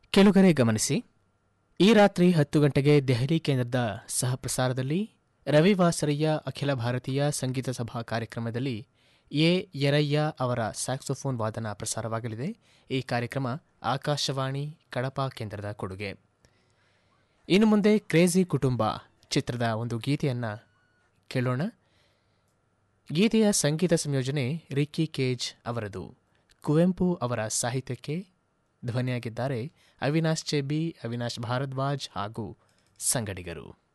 ಕೆಲುಗರೆ ಗಮನಿಸಿ ಈ ರಾತ್ರಿ ಹತ್ತು ಗಂಟೆಗೆ ದೆಹಲಿ ಕೇಂದ್ರದ ಸಹ ಪ್ರಸಾರದಲ್ಲಿ ರವಿವಾಸರಿಯ ಅಖಿಲ ಭಾರತೀಯ ಸಂಗೀತ ಸಭಾ ಕಾರ್ಯಕ್ರಮದಲ್ಲಿ ಎ ಯರಯ್ಯ ಅವರ ಸ್ಯಾಕ್ಸೋಫೋನ್ ವಾದನ ಪ್ರಸಾರವಾಗಲಿದೆ ಈ ಕಾರ್ಯಕ್ರಮ ಆಕಾಶವಾಣಿ ಕಡಪ ಕೇಂದ್ರದ ಕೊಡುಗೆ ಇನ್ನು ಮುಂದೆ ಕ್ರೇಜಿ ಕುಟುಂಬ ಚಿತ್ರದ ಒಂದು ಗೀತೆಯನ್ನ ಕೇಳೋಣ ಗೀತೆಯ ಸಂಗೀತ ಸಂಯೋಜನೆ ರಿಕ್ಕಿ ಕೇಜ್ ಅವರದು ಕುವೆಂಪು ಅವರ ಸಾಹಿತ್ಯಕ್ಕೆ ಧ್ವನಿಯಾಗಿದ್ದಾರೆ ಅವಿನಾಶ್ ಚೆಬಿ ಅವಿನಾಶ್ ಭಾರದ್ವಾಜ್ ಹಾಗೂ ಸಂಗಡಿಗರು